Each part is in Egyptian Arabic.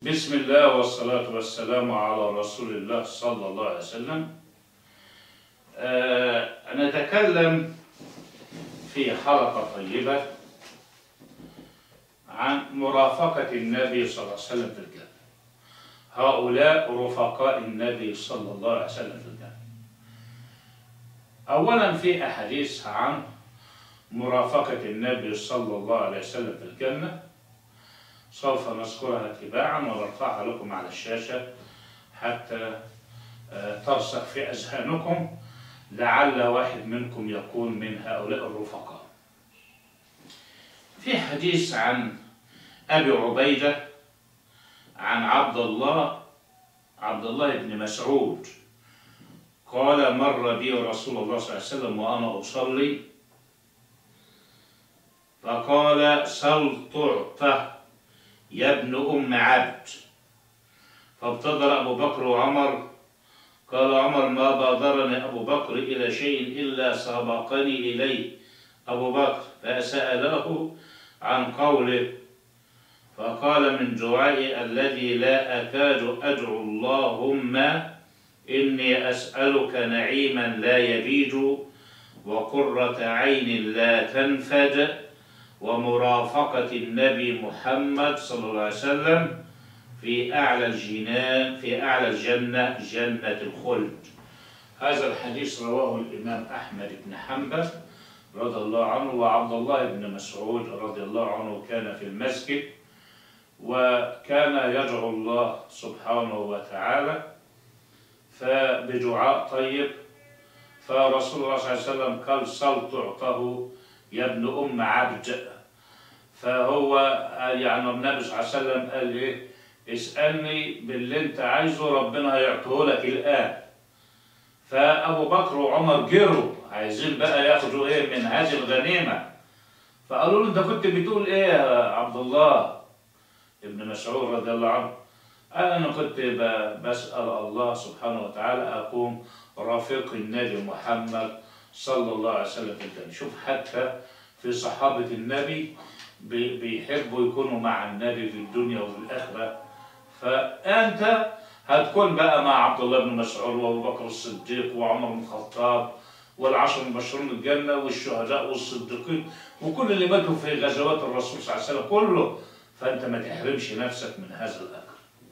بسم الله والصلاة والسلام على رسول الله صلى الله عليه وسلم آه نتكلم في حلقة طيبة عن مرافقة النبي صلى الله عليه وسلم في الجنة هؤلاء رفقاء النبي صلى الله عليه وسلم في الجنة أولا في أحاديث عن مرافقة النبي صلى الله عليه وسلم في الجنة سوف نذكرها تباعا ونرفعها لكم على الشاشة حتى ترسخ في أذهانكم لعل واحد منكم يكون من هؤلاء الرفقاء في حديث عن أبي عبيدة عن عبد الله عبد الله بن مسعود قال مر بي رسول الله صلى الله عليه وسلم وأنا أصلي فقال سل تعطى يا ابن أم عبد فابتدر أبو بكر وعمر قال عمر ما بادرني أبو بكر إلى شيء إلا سبقني إليه أبو بكر فسأله عن قوله فقال من دعائي الذي لا أكاد أدعو اللهم إني أسألك نعيما لا يبيد وقرة عين لا تنفد ومرافقة النبي محمد صلى الله عليه وسلم في أعلى الجنان في أعلى الجنة جنة الخلد هذا الحديث رواه الإمام أحمد بن حنبل رضي الله عنه وعبد الله بن مسعود رضي الله عنه كان في المسجد وكان يدعو الله سبحانه وتعالى فبدعاء طيب فرسول الله صلى الله عليه وسلم قال صل تعطه يا ابن أم عبد فهو يعني النبي صلى الله عليه وسلم قال إيه اسألني باللي أنت عايزه ربنا هيعطيه لك الآن فأبو بكر وعمر جروا عايزين بقى ياخدوا إيه من هذه الغنيمة فقالوا له أنت كنت بتقول إيه يا عبد الله ابن مسعود رضي الله عنه قال أنا كنت بسأل الله سبحانه وتعالى أكون رفيق النبي محمد صلى الله عليه وسلم في الجنة شوف حتى في صحابة النبي بيحبوا يكونوا مع النبي في الدنيا وفي الآخرة فأنت هتكون بقى مع عبد الله بن مسعود وأبو بكر الصديق وعمر بن الخطاب والعشر المبشرون بالجنة والشهداء والصديقين وكل اللي ماتوا في غزوات الرسول صلى الله عليه وسلم كله فأنت ما تحرمش نفسك من هذا الأجر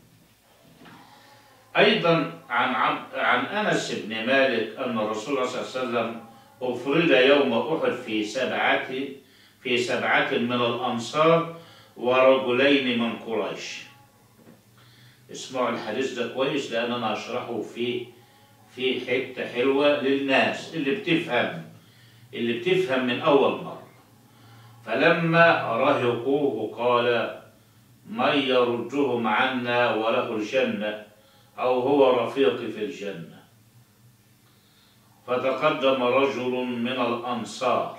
أيضا عن عن أنس بن مالك أن الرسول صلى الله عليه وسلم أفرد يوم أحد في سبعة في سبعة من الأنصار ورجلين من قريش اسمعوا الحديث ده كويس لأن أنا أشرحه في في حتة حلوة للناس اللي بتفهم اللي بتفهم من أول مرة فلما رهقوه قال من يردهم عنا وله الجنة أو هو رفيقي في الجنة فتقدم رجل من الأنصار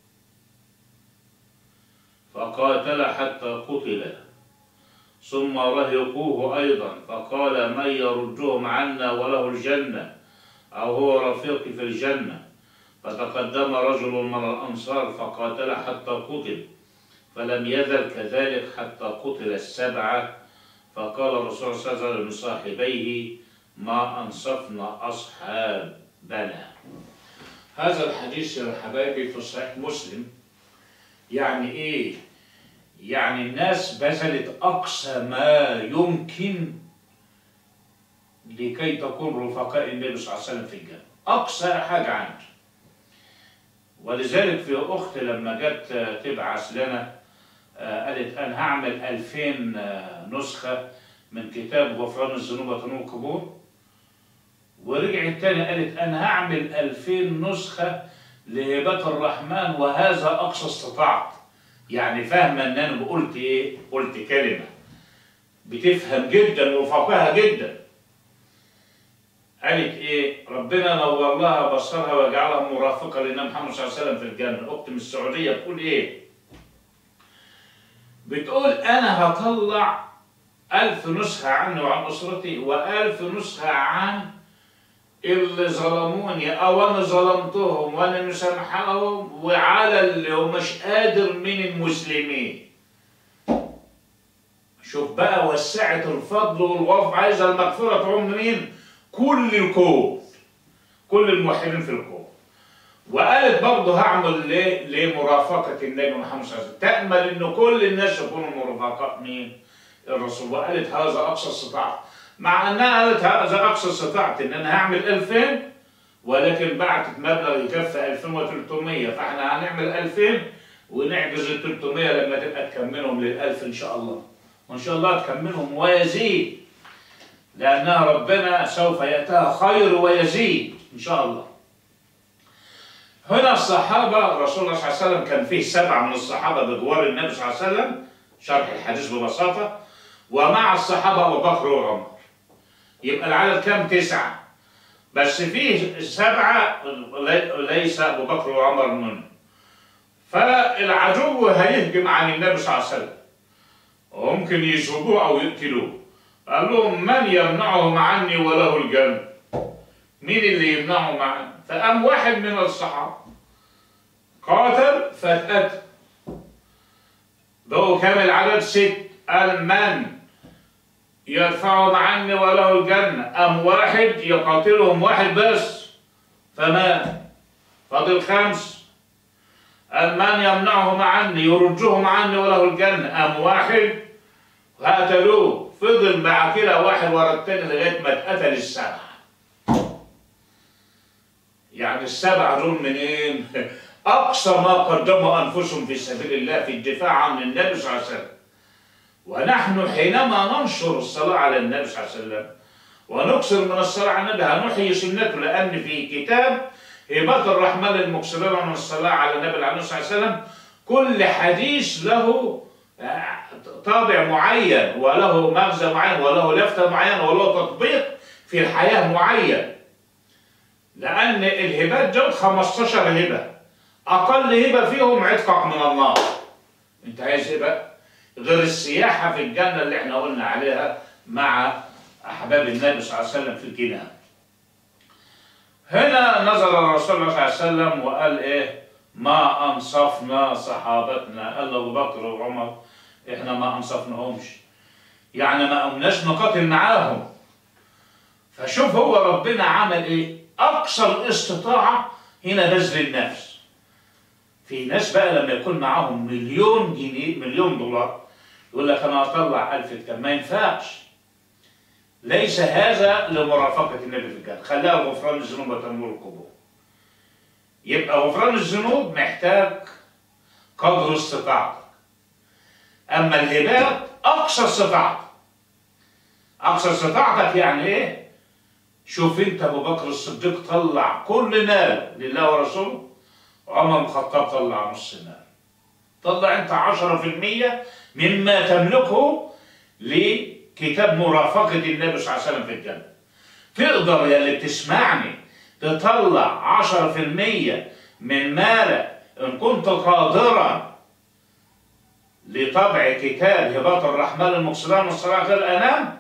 فقاتل حتى قتل ثم رهقوه أيضا فقال من يردهم عنا وله الجنة أو هو رفيقي في الجنة فتقدم رجل من الأنصار فقاتل حتى قتل فلم يزل كذلك حتى قتل السبعة فقال الرسول صلى الله عليه وسلم لصاحبيه ما أنصفنا أصحابنا هذا الحديث يا حبايبي في صحيح مسلم يعني إيه؟ يعني الناس بذلت أقصى ما يمكن لكي تكون رفقاء النبي صلى الله عليه وسلم في الجنة أقصى حاجة عنده ولذلك في أخت لما جت تبعث لنا قالت أنا هعمل ألفين نسخة من كتاب غفران الذنوب وتنوب القبور ورجعت تاني قالت أنا هعمل ألفين نسخة لهبات الرحمن وهذا أقصى استطاعت يعني فاهمة إن أنا قلت إيه؟ قلت كلمة بتفهم جدا وفقها جدا قالت إيه؟ ربنا نور لها بصرها وجعلها مرافقة للنبي محمد صلى الله عليه وسلم في الجنة أخت من السعودية بتقول إيه؟ بتقول أنا هطلع ألف نسخة عني وعن أسرتي وألف نسخة عن اللي ظلموني أو أنا ظلمتهم وأنا مسامحهم وعلى اللي هو مش قادر من المسلمين شوف بقى وسعة الفضل والغفر عايزة المغفرة تعم مين؟ كل الكون كل الموحدين في الكون وقالت برضه هعمل ليه؟ لمرافقة النبي محمد صلى الله عليه وسلم تأمل إن كل الناس يكونوا مرافقات مين؟ الرسول وقالت هذا أقصى استطاعت مع إنها قالت هذا أقصى استطاعت إن أنا هعمل 2000 ولكن بعتت مبلغ يكفي 2300 فإحنا هنعمل 2000 ونعجز ال 300 لما تبقى تكملهم لل 1000 إن شاء الله وإن شاء الله تكملهم ويزيد لأنها ربنا سوف يأتيها خير ويزيد إن شاء الله هنا الصحابة رسول الله صلى الله عليه وسلم كان فيه سبعة من الصحابة بجوار النبي صلى الله عليه وسلم شرح الحديث ببساطة ومع الصحابة أبو بكر وعمر يبقى العدد كام تسعة بس فيه سبعة ليس أبو بكر وعمر منهم فالعدو هيهجم عن النبي صلى الله عليه وسلم وممكن يشربوه أو يقتلوه قال لهم من يمنعهم عني وله الجنة مين اللي يمنعهم عني فقام واحد من الصحابة قاتل فاتقتل بقوا كام العدد ست قال من يدفعهم عني وله الجنة أم واحد يقاتلهم واحد بس فمات فاضل خمس قال من يمنعهم عني يرجهم عني وله الجنة أم واحد قتلوه فضل مع كده واحد ورا التاني لغاية ما اتقتل السبعة يعني السبعة دول منين؟ أقصى ما قدموا أنفسهم في سبيل الله في الدفاع عن النبي صلى الله عليه وسلم ونحن حينما ننشر الصلاة على النبي صلى الله عليه وسلم ونكثر من الصلاة على النبي هنحيي سنته لأن في كتاب هبات الرحمن للمكثرين من الصلاة على النبي عليه الصلاة والسلام كل حديث له طابع معين وله مغزى معين وله لفتة معينة وله تطبيق في الحياة معين لأن الهبات دول 15 هبة أقل هبة فيهم عتقك من النار أنت عايز هبة غير السياحة في الجنة اللي احنا قلنا عليها مع أحباب النبي صلى الله عليه وسلم في الكنان هنا نظر الرسول صلى الله عليه وسلم وقال إيه ما أنصفنا صحابتنا قال أبو بكر وعمر إحنا ما أنصفناهمش يعني ما قمناش نقاتل معاهم فشوف هو ربنا عمل إيه أقصى الاستطاعة هنا بذل النفس في ناس بقى لما يكون معاهم مليون جنيه مليون دولار يقول لك انا هطلع 1000 كتاب ما ينفعش ليس هذا لمرافقة النبي في الجنة خليها غفران الذنوب وتنور القبور يبقى غفران الذنوب محتاج قدر استطاعتك اما الهبات اقصى استطاعتك اقصى استطاعتك يعني ايه شوف انت ابو بكر الصديق طلع كل مال لله ورسوله عمر بن الخطاب طلع نص مال طلع انت 10% مما تملكه لكتاب مرافقة النبي صلى الله عليه وسلم في الجنة تقدر يا اللي بتسمعني تطلع 10% من مالك إن كنت قادرا لطبع كتاب هباط الرحمن المقصدان والصلاة غير الأنام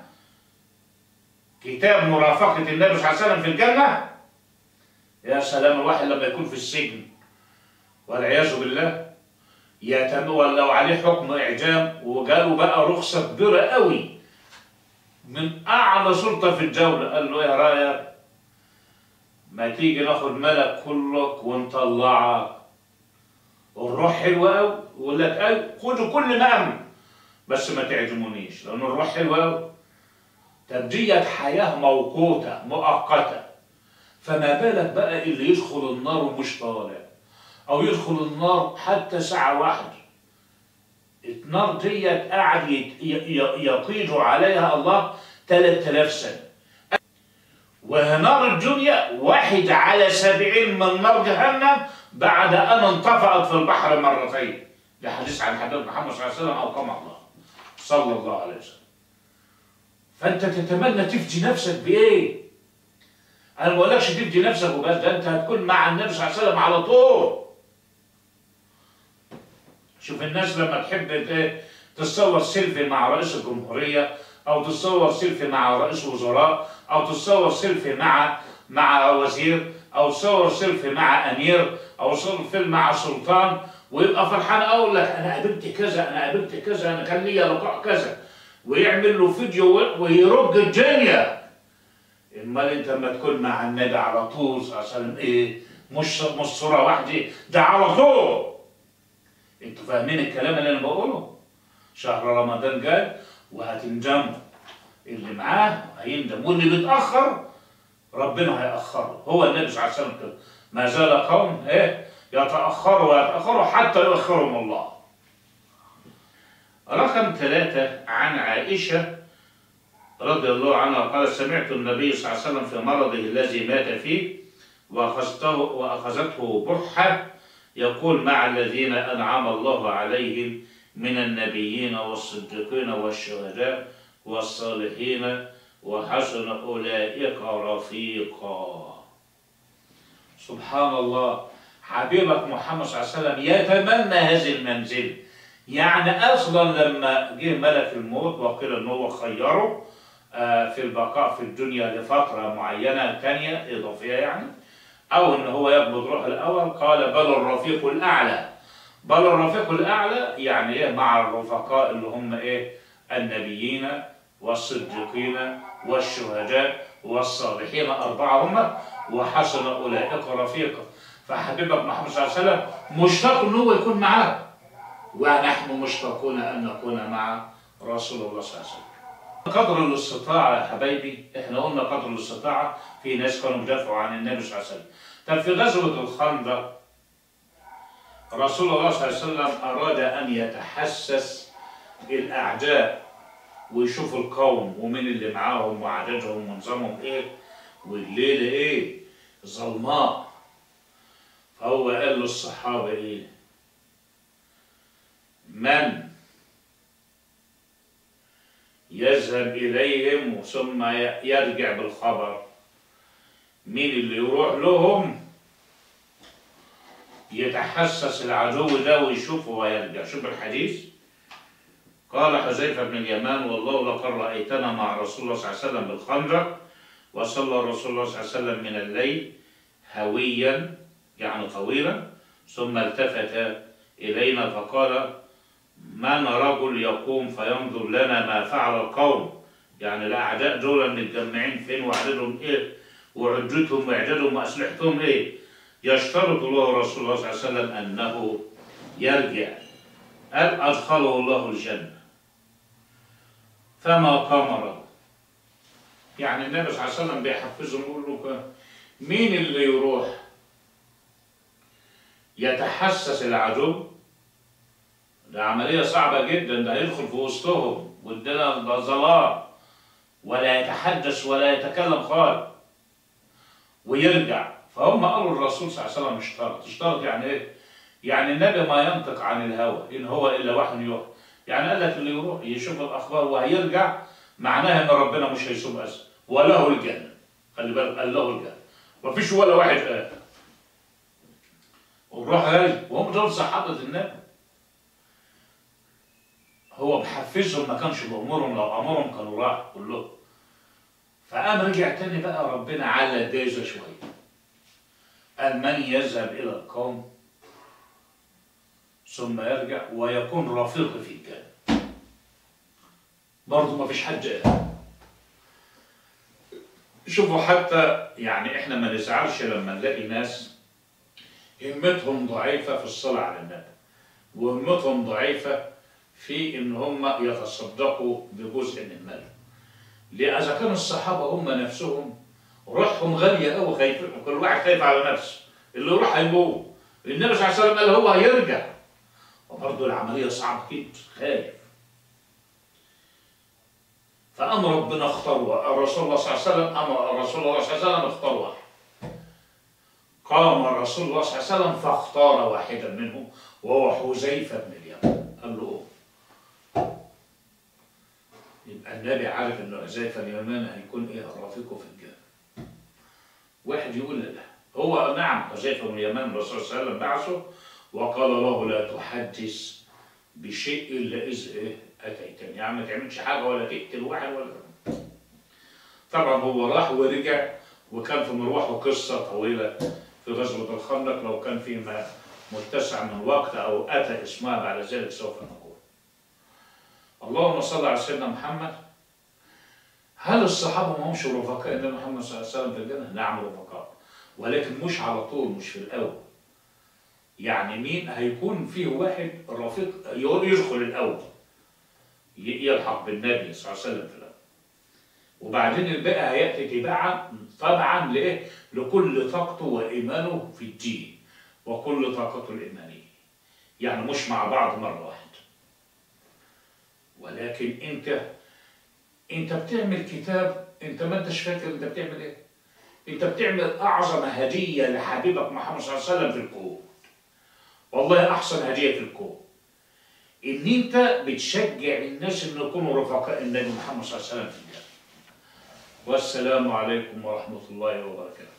كتاب مرافقة النبي صلى الله عليه وسلم في الجنة يا سلام الواحد لما يكون في السجن والعياذ بالله يتولوا عليه حكم اعدام وجاله بقى رخصه كبيره قوي من اعلى سلطه في الدوله قال له ايه رايك ما تيجي ناخد ملك كلك ونطلعك الروح حلوه قوي يقول لك اي خدوا كل ما امن بس ما تعدمونيش لان الروح حلوه قوي طب ديت حياه موقوته مؤقته فما بالك بقى اللي يدخل النار ومش طالع او يدخل النار حتى ساعة واحدة النار ديت قاعد يقيد عليها الله 3000 سنة ونار الدنيا واحد على سبعين من نار جهنم بعد أن انطفأت في البحر مرتين ده حديث عن حبيب محمد صلى الله عليه وسلم أو كما الله صلى الله عليه وسلم فأنت تتمنى تفدي نفسك بإيه؟ أنا ما بقولكش تفدي نفسك وبس ده أنت هتكون مع النبي صلى الله عليه وسلم على طول شوف الناس لما تحب تتصور سيلفي مع رئيس الجمهورية أو تتصور سيلفي مع رئيس وزراء أو تتصور سيلفي مع مع وزير أو تصور سيلفي مع أمير أو سيلفي مع سلطان ويبقى فرحان أقول لك أنا قابلت كذا أنا قابلت كذا أنا كان ليا لقاء كذا ويعمل له فيديو ويرج الدنيا امال انت لما تكون مع النبي على طول صلى الله عليه وسلم ايه مش مش صوره واحده ده على طول انتوا فاهمين الكلام اللي انا بقوله شهر رمضان جاي وهتندموا اللي معاه هيندم واللي بيتاخر ربنا هيأخره هو النبي صلى الله عليه وسلم كده ما زال قوم ايه يتأخروا ويتأخروا حتى يؤخرهم الله رقم ثلاثة عن عائشة رضي الله عنها قال سمعت النبي صلى الله عليه وسلم في مرضه الذي مات فيه وأخذته وأخذته برحة يقول مع الذين أنعم الله عليهم من النبيين والصديقين والشهداء والصالحين وحسن أولئك رفيقا سبحان الله حبيبك محمد صلى الله عليه وسلم يتمنى هذه المنزل يعني اصلا لما جه ملك الموت وقيل ان هو خيره آه، في البقاء في الدنيا لفتره معينه ثانيه اضافيه يعني او ان هو يقبض روح الاول قال بل الرفيق الاعلى بل الرفيق الاعلى يعني ايه مع الرفقاء اللي هم ايه النبيين والصديقين والشهداء والصالحين اربعه هم وحسن اولئك رفيقا فحبيبك محمد صلى الله عليه وسلم مشتاق ان هو يكون معاه ونحن مشتاقون ان نكون مع رسول الله صلى الله عليه وسلم قدر الاستطاعة يا حبايبي احنا قلنا قدر الاستطاعة في ناس كانوا بيدافعوا عن النبي صلى الله عليه وسلم طب في غزوة الخندق رسول الله صلى الله عليه وسلم أراد أن يتحسس الأعداء ويشوف القوم ومين اللي معاهم وعددهم ونظامهم ايه والليلة ايه ظلماء فهو قال للصحابة ايه من يذهب إليهم ثم يرجع بالخبر مين اللي يروح لهم يتحسس العدو ده ويشوفه ويرجع شوف الحديث قال حذيفة بن اليمان والله لقد رأيتنا مع رسول الله صلى الله عليه وسلم بالخندق وصلى رسول الله صلى الله عليه وسلم من الليل هويا يعني طويلا ثم التفت إلينا فقال من رجل يقوم فينظر لنا ما فعل القوم يعني الأعداء دول متجمعين فين وعددهم إيه وعدتهم وإعدادهم وأسلحتهم إيه يشترط الله رسول الله صلى الله عليه وسلم أنه يرجع قال أدخله الله الجنة فما قام رجل يعني النبي صلى الله عليه وسلم بيحفزهم يقول له مين اللي يروح يتحسس العدو ده عملية صعبة جدا ده هيدخل في وسطهم والدنيا ده ظلام ولا يتحدث ولا يتكلم خالص ويرجع فهم قالوا الرسول صلى الله عليه وسلم اشترط اشترط يعني ايه؟ يعني النبي ما ينطق عن الهوى ان هو الا وحي يوحى يعني قال لك اللي يروح يشوف الاخبار وهيرجع معناها ان ربنا مش هيسوب اسد وله الجنه خلي بالك قال له الجنه مفيش ولا واحد قال والروح غالي وهم دول صحابه النبي هو بحفزهم ما كانش بأمرهم لو أمرهم كانوا راحوا كلهم فقام رجع تاني بقى ربنا على الجايزة شوية قال من يذهب إلى القوم ثم يرجع ويكون رفيق في الجنة برضه ما فيش حد قال شوفوا حتى يعني احنا ما نزعلش لما نلاقي ناس همتهم ضعيفة في الصلاة على النبي وهمتهم ضعيفة في ان هم يتصدقوا بجزء من مالهم ليه اذا كان الصحابه هم نفسهم روحهم غاليه قوي خايفين كل واحد خايف على نفسه اللي يروح هيموت النبي صلى الله عليه وسلم قال هو هيرجع وبرضه العمليه صعبه جدا خايف فامر ربنا اختار الرسول الله صلى الله عليه وسلم امر الرسول الله صلى الله عليه وسلم اختار واحد قام الرسول الله صلى الله عليه وسلم فاختار واحدا منهم وهو حذيفه بن اليمن قال له يبقى النبي عارف ان حذيفه اليمان هيكون ايه رفيقه في الجنه. واحد يقول لا هو نعم حذيفه بن اليمان الرسول صلى الله عليه وسلم بعثه وقال له لا تحدث بشيء الا اذا ايه اتيتني يعني ما تعملش حاجه ولا تقتل واحد ولا طبعا هو راح ورجع وكان في مروحه قصه طويله في غزوه الخندق لو كان فيما متسع من وقت او اتى اسمها بعد ذلك سوف نقول. اللهم صل على سيدنا محمد هل الصحابة ما همش رفقاء النبي محمد صلى الله عليه وسلم في الجنة؟ نعم رفقاء ولكن مش على طول مش في الأول يعني مين هيكون فيه واحد رفيق يدخل الأول ي- يلحق بالنبي صلى الله عليه وسلم في الأول وبعدين الباقي هيأتي تباعا طبعا لإيه؟ لكل طاقته وإيمانه في الدين وكل طاقته الإيمانية يعني مش مع بعض مرة واحدة ولكن أنت أنت بتعمل كتاب أنت ما أنتش فاكر أنت بتعمل إيه؟ أنت بتعمل أعظم هدية لحبيبك محمد صلى الله عليه وسلم في الكون والله أحسن هدية في الكون إن أنت بتشجع الناس إن يكونوا رفقاء النبي محمد صلى الله عليه وسلم في الجنة والسلام عليكم ورحمة الله وبركاته